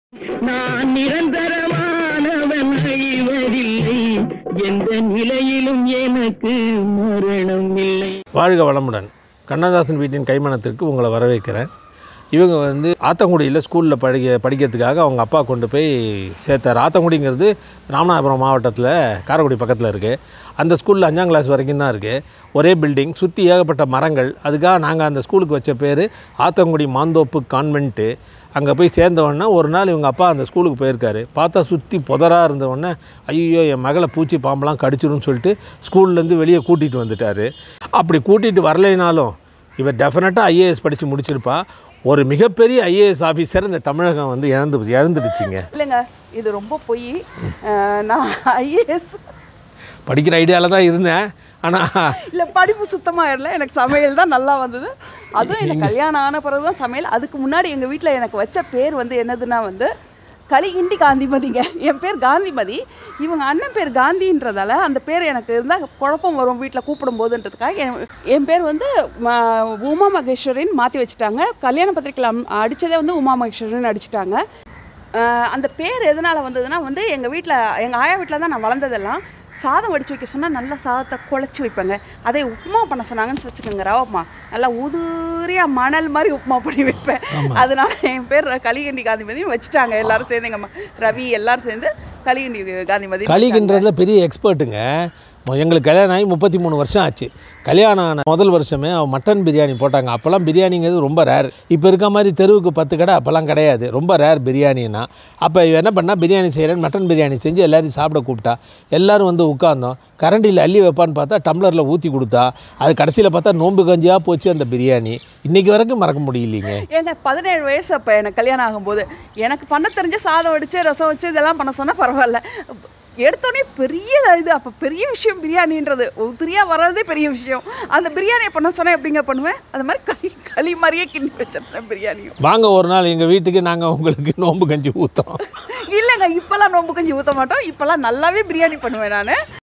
நான் நிரந்தரமானவன் அழிவதில்லை எந்த நிலையிலும் எனக்கு மரணம் இல்லை வாழ்க வளமுடன் கண்ணதாசன் வீட்டின் கைமணத்திற்கு உங்களை வரவேற்கிறேன் இவங்க வந்து ஆத்தங்குடியில் ஸ்கூலில் படிக்க படிக்கிறதுக்காக அவங்க அப்பா கொண்டு போய் சேர்த்தார் ஆத்தங்குடிங்கிறது ராமநாதபுரம் மாவட்டத்தில் காரைக்குடி பக்கத்தில் இருக்குது அந்த ஸ்கூலில் அஞ்சாம் கிளாஸ் வரைக்கும் தான் இருக்குது ஒரே பில்டிங் சுற்றி ஏகப்பட்ட மரங்கள் அதுக்காக நாங்கள் அந்த ஸ்கூலுக்கு வச்ச பேர் ஆத்தங்குடி மாந்தோப்பு கான்வென்ட்டு அங்கே போய் சேர்ந்த உடனே ஒரு நாள் இவங்க அப்பா அந்த ஸ்கூலுக்கு போயிருக்காரு பார்த்தா சுற்றி புதராக இருந்த உடனே ஐயோ என் மகளை பூச்சி பாம்பெல்லாம் கடிச்சிரும்னு சொல்லிட்டு ஸ்கூல்லேருந்து வெளியே கூட்டிகிட்டு வந்துட்டார் அப்படி கூட்டிகிட்டு வரலைனாலும் இவர் டெஃபினட்டாக ஐஏஎஸ் படித்து முடிச்சிருப்பா ஒரு மிகப்பெரிய ஐஏஎஸ் ஆஃபீஸர் இந்த தமிழகம் வந்து இழந்து இழந்துடுச்சிங்க இல்லைங்க இது ரொம்ப பொய் அஹ், நான் ஐஏஎஸ் படிக்கிற ஐடியாவில் தான் இருந்தேன் ஆனால் இல்லை படிப்பு சுத்தமாக இல்லை எனக்கு சமையல் தான் நல்லா வந்தது அதுவும் எனக்கு கல்யாணம் ஆன பிறகு தான் சமையல் அதுக்கு முன்னாடி எங்கள் வீட்டில் எனக்கு வச்ச பேர் வந்து என்னதுன்னா வந்து கலிகிண்டி காந்திமதிங்க என் பேர் காந்திமதி இவங்க அண்ணன் பேர் காந்தின்றதால அந்த பேர் எனக்கு இருந்தால் குழப்பம் வரும் வீட்டில் கூப்பிடும் போதுன்றதுக்காக என் என் பேர் வந்து ம- உமா மகேஸ்வரின்னு மாற்றி வச்சுட்டாங்க கல்யாண பத்திரிக்கையில் அடித்ததே வந்து உமா மகேஸ்வரின்னு அடிச்சிட்டாங்க அஹ் அந்த பேர் எதனால் வந்ததுன்னா வந்து எங்கள் வீட்டில் எங்கள் ஆயா வீட்டில் தான் நான் வளர்ந்ததெல்லாம் சாதம் வடித்து வைக்க சொன்னால் நல்லா சாதத்தை குழச்சி வைப்பாங்க அதை உப்புமா பண்ண சொன்னாங்கன்னு வச்சுக்கோங்க ரவ உப்புமா நல்லா உதிரியாக மணல் மாதிரி உப்புமா பண்ணி வைப்பேன் அதனால என் பேர் கலிகண்டி காந்திமதினு வச்சுட்டாங்க எல்லாரும் சேர்ந்து எங்கள் ரவி எல்லாரும் சேர்ந்து கலிகண்டி காந்திமதி களிகின்றதுல பெரிய எக்ஸ்பர்ட்டுங்க மொ- எங்களுக்கு கல்யாணம் ஆகி முப்பத்தி மூணு வருஷம் ஆச்சு கல்யாணம் ஆன முதல் வருஷமே அவன் மட்டன் பிரியாணி போட்டாங்க அப்போல்லாம் பிரியாணிங்கிறது ரொம்ப ரேர் இப்போ இருக்க மாதிரி தெருவுக்கு பத்து கடை அப்போல்லாம் கிடையாது ரொம்ப ரேர் பிரியாணின்னா அப்போ இவன் என்ன பண்ணா பிரியாணி செய்கிறேன்னு மட்டன் பிரியாணி செஞ்சு எல்லாரையும் சாப்பிட கூப்பிட்டா எல்லாரும் வந்து உட்கார்ந்தோம் கரண்டியில் அள்ளி வைப்பான்னு பார்த்தா டம்ளரில் ஊற்றி கொடுத்தா அது கடைசியில் பார்த்தா நோன்பு கஞ்சியாக போச்சு அந்த பிரியாணி இன்றைக்கி வரைக்கும் மறக்க முடியலைங்க ஏங்க பதினேழு வயசு அப்போ எனக்கு கல்யாணம் ஆகும்போது எனக்கு பண்ண தெரிஞ்ச சாதம் வடித்து ரசம் வச்சு இதெல்லாம் பண்ண சொன்னால் பரவாயில்ல எடுத்தோடனே பெரிய இது அப்போ பெரிய விஷயம் பிரியாணின்றது உதிரியாக வர்றதே பெரிய விஷயம் அந்த பிரியாணியை பண்ண சொன்னால் எப்படிங்க பண்ணுவேன் அது மாதிரி களி களி மாதிரியே கிண்டி வச்சிருந்தேன் பிரியாணியும் வாங்க ஒரு நாள் எங்கள் வீட்டுக்கு நாங்கள் உங்களுக்கு நோன்பு கஞ்சி ஊற்றுறோம் இல்லைங்க இப்போல்லாம் நோம்பு கஞ்சி ஊற்ற மாட்டோம் இப்போல்லாம் நல்லாவே பிரியாணி பண்ணுவேன் நான்